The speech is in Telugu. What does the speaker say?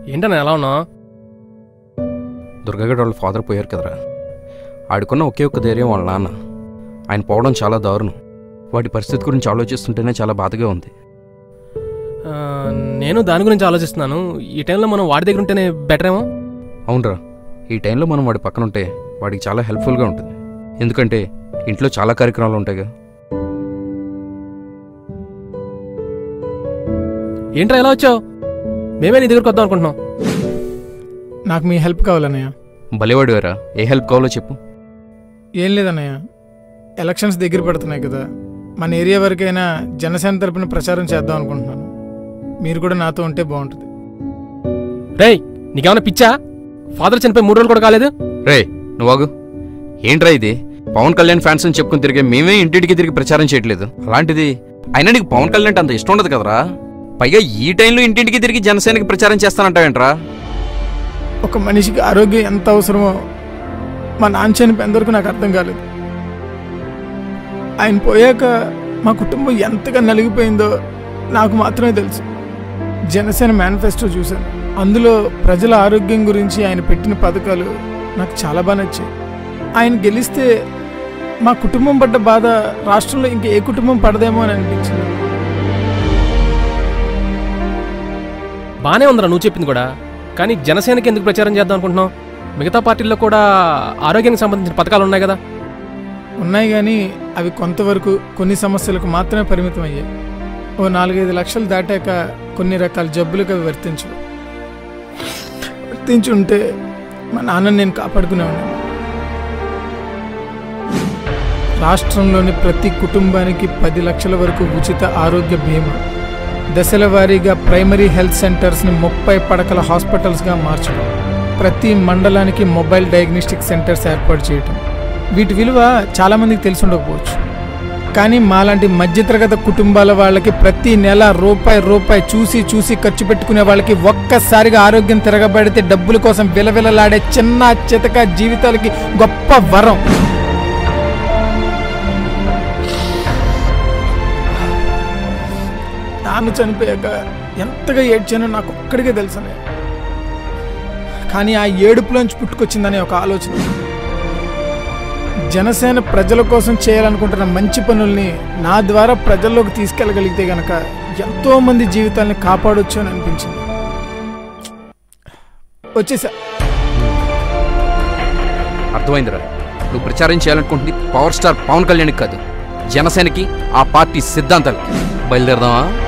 ఏంటన్నా ఎలా ఉన్నావు దుర్గగడ్ వాళ్ళ ఫాదర్ పోయారు కదరా ఆడుకున్న ఒకే ఒక్క ధైర్యం వాళ్ళ నాన్న ఆయన పోవడం చాలా దారుణం వాటి పరిస్థితి గురించి ఆలోచిస్తుంటేనే చాలా బాధగా ఉంది ఆ, నేను దాని గురించి ఆలోచిస్తున్నాను ఈ టైంలో మనం వాడి దగ్గర ఉంటేనే బెటర్ ఏమో అవునరా ఈ టైంలో మనం వాడి పక్కన ఉంటే వాడికి చాలా హెల్ప్ఫుల్గా ఉంటుంది ఎందుకంటే ఇంట్లో చాలా కార్యక్రమాలు ఉంటాయిగా ఏంట్రా ఎలా వచ్చావు మేమే నీ దగ్గరకు వద్దాం అనుకుంటున్నాం నాకు మీ హెల్ప్ కావాలన్నయ్య భలేవాడు వేరా ఏ హెల్ప్ కావాలో చెప్పు ఏం లేదన్నయ్య ఎలక్షన్స్ దగ్గర పడుతున్నాయి కదా మన ఏరియా వరకైనా జనసేన తరపున ప్రచారం చేద్దాం అనుకుంటున్నాను మీరు కూడా నాతో ఉంటే బాగుంటుంది రేయ్ నీకేమైనా పిచ్చా ఫాదర్ చనిపోయి మూడు రోజులు కూడా కాలేదు రే నువ్వాగు ఏంట్రా ఇది పవన్ కళ్యాణ్ ఫ్యాన్స్ అని చెప్పుకుని తిరిగే మేమే ఇంటింటికి తిరిగి ప్రచారం చేయట్లేదు అలాంటిది అయినా నీకు పవన్ కళ్యాణ్ అంటే అంత ఇష్టం ఉండదు కదరా పైగా ఈ టైంలో ఇంటింటికి తిరిగి జనసేనకి ప్రచారం చేస్తానంటావేంట్రా ఒక మనిషికి ఆరోగ్యం ఎంత అవసరమో మా నాన్న చనిపోయేంత వరకు నాకు అర్థం కాలేదు ఆయన పోయాక మా కుటుంబం ఎంతగా నలిగిపోయిందో నాకు మాత్రమే తెలుసు జనసేన మేనిఫెస్టో చూశాను అందులో ప్రజల ఆరోగ్యం గురించి ఆయన పెట్టిన పథకాలు నాకు చాలా బాగా నచ్చాయి ఆయన గెలిస్తే మా కుటుంబం పడ్డ బాధ రాష్ట్రంలో ఇంక ఏ కుటుంబం పడదేమో అని అనిపించింది బానే ఉందిరా నువ్వు చెప్పింది కూడా కానీ జనసేనకి ఎందుకు ప్రచారం చేద్దాం అనుకుంటున్నావు మిగతా పార్టీల్లో కూడా ఆరోగ్యానికి సంబంధించిన పథకాలు ఉన్నాయి కదా ఉన్నాయి కానీ అవి కొంతవరకు కొన్ని సమస్యలకు మాత్రమే పరిమితం అయ్యాయి ఓ నాలుగైదు లక్షలు దాటాక కొన్ని రకాల జబ్బులకు అవి వర్తించవు వర్తించి ఉంటే మా నాన్నని నేను కాపాడుకునే ఉన్నాను రాష్ట్రంలోని ప్రతి కుటుంబానికి పది లక్షల వరకు ఉచిత ఆరోగ్య బీమా దశల వారీగా ప్రైమరీ హెల్త్ సెంటర్స్ని ముప్పై పడకల హాస్పిటల్స్గా మార్చడం ప్రతి మండలానికి మొబైల్ డయాగ్నోస్టిక్ సెంటర్స్ ఏర్పాటు చేయటం వీటి విలువ చాలామందికి తెలిసి ఉండకపోవచ్చు కానీ మాలాంటి మధ్యతరగతి కుటుంబాల వాళ్ళకి ప్రతి నెల రూపాయి రూపాయి చూసి చూసి ఖర్చు పెట్టుకునే వాళ్ళకి ఒక్కసారిగా ఆరోగ్యం తిరగబడితే డబ్బుల కోసం విలవిలలాడే చిన్న చితక జీవితాలకి గొప్ప వరం నాన్న చనిపోయాక ఎంతగా ఏడ్చానో నాకు ఒక్కడికే తెలుసనే కానీ ఆ ఏడుపులోంచి పుట్టుకొచ్చిందనే ఒక ఆలోచన జనసేన ప్రజల కోసం చేయాలనుకుంటున్న మంచి పనుల్ని నా ద్వారా ప్రజల్లోకి తీసుకెళ్ళగలిగితే గనక ఎంతో మంది జీవితాల్ని కాపాడొచ్చు అని అనిపించింది వచ్చేసా అర్థమైందిరా నువ్వు ప్రచారం చేయాలనుకుంటుంది పవర్ స్టార్ పవన్ కళ్యాణ్కి కాదు జనసేనకి ఆ పార్టీ సిద్ధాంతాలకి బయలుదేరదామా